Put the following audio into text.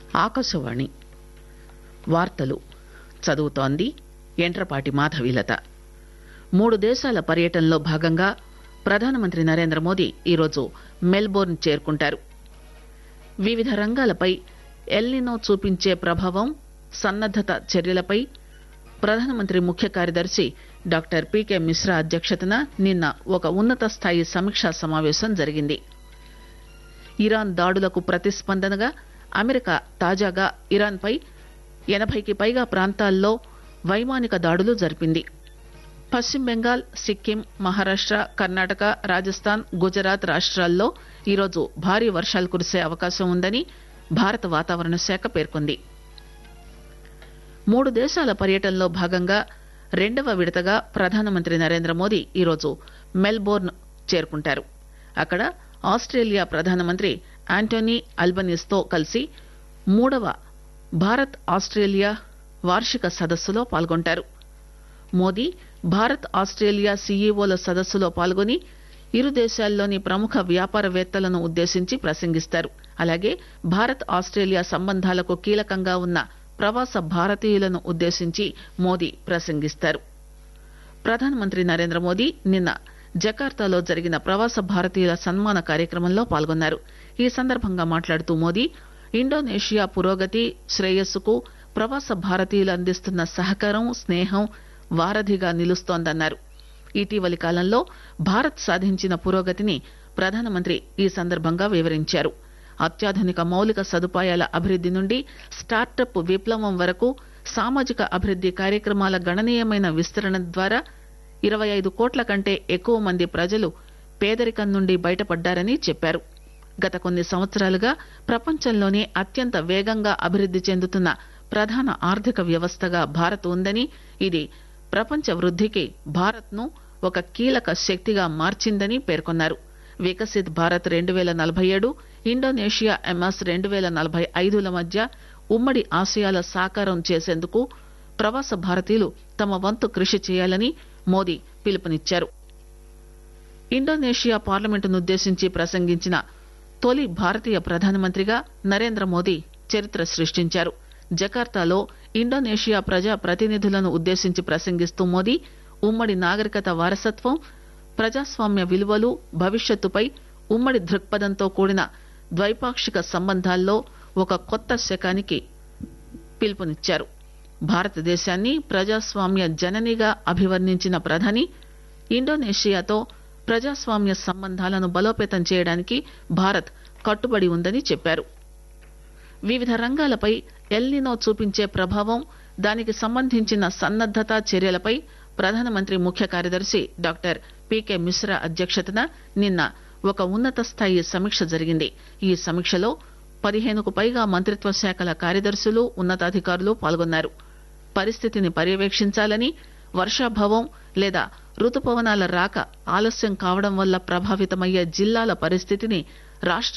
ఆకాశవాణి వార్తలు చదువుతోంది ఎంట్రపాటి మాధవీలత మూడు దేశాల పర్యటనలో భాగంగా ప్రధానమంత్రి నరేంద్ర మోదీ ఈరోజు మెల్బోర్న్ చేరుకుంటారు వివిధ రంగాలపై ఎల్నినో చూపించే ప్రభావం సన్నద్దత చర్యలపై ప్రధానమంత్రి ముఖ్య కార్యదర్శి డాక్టర్ పీకే మిశ్రా అధ్యక్షతన నిన్న ఒక ఉన్నత స్థాయి సమీక్షా సమావేశం జరిగింది ఇరాన్ దాడులకు ప్రతిస్పందనగా అమెరికా తాజాగా ఇరాన్పై ఎనభైకి పైగా ప్రాంతాల్లో వైమానిక దాడులు జరిపింది పశ్చిమ బెంగాల్ సిక్కిం మహారాష్ట కర్ణాటక రాజస్థాన్ గుజరాత్ రాష్ట్రాల్లో ఈరోజు భారీ వర్షాలు కురిసే అవకాశం ఉందని భారత వాతావరణ శాఖ పేర్కొంది మూడు దేశాల పర్యటనలో భాగంగా రెండవ విడతగా ప్రధానమంత్రి నరేంద్ర మోదీ ఈరోజు మెల్బోర్న్ చేరుకుంటారు అక్కడ ఆస్ట్రేలియా ప్రధానమంత్రి ఆంటోనీ అల్బనీస్తో కలిసి మూడవ భారత్ ఆస్ట్రేలియా వార్షిక సదస్సులో పాల్గొంటారు మోదీ భారత్ ఆస్ట్రేలియా సీఈఓల సదస్సులో పాల్గొని ఇరు దేశాల్లోని ప్రముఖ వ్యాపారవేత్తలను ఉద్దేశించి ప్రసంగిస్తారు అలాగే భారత్ ఆస్ట్రేలియా సంబంధాలకు కీలకంగా ఉన్న ప్రవాస భారతీయులను ఉద్దేశించి మోదీ ప్రసంగిస్తారు ప్రధానమంత్రి నరేంద్ర మోదీ నిన్న జకార్తాలో జరిగిన ప్రవాస భారతీయుల సన్మాన కార్యక్రమంలో పాల్గొన్నారు ఈ సందర్భంగా మాట్లాడుతూ మోదీ ఇండోనేషియా పురోగతి శ్రేయస్సుకు ప్రవాస భారతీయులు అందిస్తున్న సహకారం స్నేహం వారధిగా నిలుస్తోందన్నారు ఇటీవలి కాలంలో భారత్ సాధించిన పురోగతిని ప్రధానమంత్రి ఈ సందర్భంగా వివరించారు అత్యాధునిక మౌలిక సదుపాయాల అభివృద్ది నుండి స్టార్టప్ విప్లవం వరకు సామాజిక అభివృద్ది కార్యక్రమాల గణనీయమైన విస్తరణ ద్వారా ఇరవై ఐదు కోట్ల కంటే ఎక్కువ మంది ప్రజలు పేదరికం నుండి బయటపడ్డారని చెప్పారు గత కొన్ని సంవత్సరాలుగా ప్రపంచంలోనే అత్యంత వేగంగా అభివృద్ది చెందుతున్న ప్రధాన ఆర్థిక వ్యవస్థగా భారత్ ఉందని ఇది ప్రపంచ వృద్దికి భారత్ ను ఒక కీలక శక్తిగా మార్చిందని పేర్కొన్నారు వికసిత్ భారత్ రెండు పేల నలభై ఏడు ఇండోనేషియా ఎంఎస్ రెండు పేల నలభై ఐదుల మధ్య ఉమ్మడి ఆశయాల సాకారం చేసేందుకు ప్రవాస భారతీయులు తమ వంతు కృషి చేయాలని మోదీ పిలుపునిచ్చారు ఇండోనేషియా పార్లమెంటునుద్దేశించి ప్రసంగించిన తొలి భారతీయ ప్రధానమంత్రిగా నరేంద్ర మోదీ చరిత్ర సృష్టించారు జకార్తాలో ఇండోనేషియా ప్రజా ప్రతినిధులను ఉద్దేశించి ప్రసంగిస్తూ మోదీ ఉమ్మడి నాగరికత వారసత్వం ప్రజాస్వామ్య విలువలు భవిష్యత్తుపై ఉమ్మడి దృక్పథంతో కూడిన ద్వైపాక్షిక సంబంధాల్లో ఒక కొత్త శకానికి పిలుపునిచ్చారు భారతదేశాన్ని ప్రజాస్వామ్య జననిగా అభివర్ణించిన ప్రధాని ఇండోనేషియాతో ప్రజాస్వామ్య సంబంధాలను బలోపేతం చేయడానికి భారత్ కట్టుబడి ఉందని చెప్పారు వివిధ రంగాలపై ఎల్నినో చూపించే ప్రభావం దానికి సంబంధించిన సన్నద్దత చర్యలపై ప్రధానమంత్రి ముఖ్య కార్యదర్శి డాక్టర్ పీకే మిశ్రా అధ్యక్షతన నిన్న ఒక ఉన్నత స్థాయి సమీక్ష జరిగింది ఈ సమీక్షలో పదిహేనుకు పైగా మంత్రిత్వ శాఖల కార్యదర్శులు ఉన్నతాధికారులు పాల్గొన్నారు పరిస్థితిని పర్యవేక్షించాలని వర్షాభావం లేదా రుతుపవనాల రాక ఆలస్యం కావడం వల్ల ప్రభావితమయ్యే జిల్లాల పరిస్థితిని రాష్ట